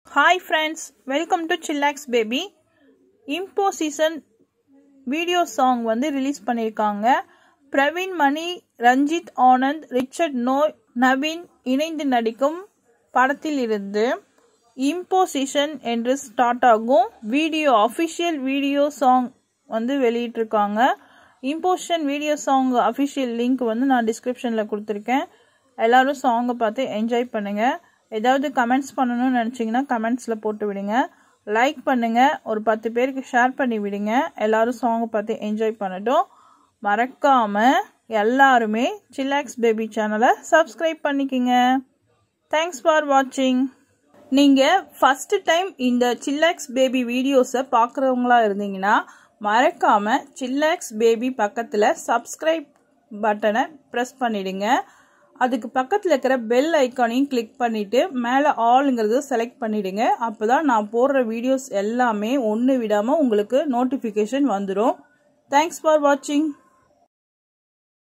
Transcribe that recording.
hi friends welcome to chillax baby imposition video song வந்து release பண்ணியிருக்காங்க Praveen Mani Ranjith Anand Richard நோய் நவீன் இணைந்து நடிக்கும் படத்தில் இருந்து இம்போசிஷன் என்று ஸ்டார்ட் ஆகும் வீடியோ அஃபிஷியல் வீடியோ சாங் வந்து வெளியிட்டிருக்காங்க imposition video song official link வந்து நான் டிஸ்கிரிப்ஷனில் கொடுத்துருக்கேன் எல்லாரும் சாங்கை பார்த்து என்ஜாய் பண்ணுங்கள் ஏதாவது கமெண்ட்ஸ் பண்ணணும்னு நினச்சிங்கன்னா கமெண்ட்ஸில் போட்டு விடுங்க லைக் பண்ணுங்கள் ஒரு பத்து பேருக்கு ஷேர் பண்ணி விடுங்க எல்லாரும் சாங்கை பார்த்து என்ஜாய் பண்ணட்டும் மறக்காமல் எல்லாருமே சில்லாக்ஸ் பேபி சேனலை சப்ஸ்கிரைப் பண்ணிக்கோங்க தேங்க்ஸ் ஃபார் வாட்சிங் நீங்கள் ஃபஸ்ட்டு டைம் இந்த சில்லாக்ஸ் பேபி வீடியோஸை பார்க்குறவங்களா இருந்தீங்கன்னா மறக்காமல் சில்லாக்ஸ் பேபி பக்கத்தில் சப்ஸ்கிரைப் பட்டனை ப்ரெஸ் பண்ணிடுங்க அதுக்கு பக்கத்தில் இருக்கிற பெல் ஐக்கானையும் கிளிக் பண்ணிவிட்டு மேலே ஆளுங்கிறத செலக்ட் பண்ணிவிடுங்க அப்போ தான் நான் போடுற வீடியோஸ் எல்லாமே ஒன்று விடாமல் உங்களுக்கு நோட்டிஃபிகேஷன் வந்துடும் தேங்க்ஸ் ஃபார் வாட்சிங்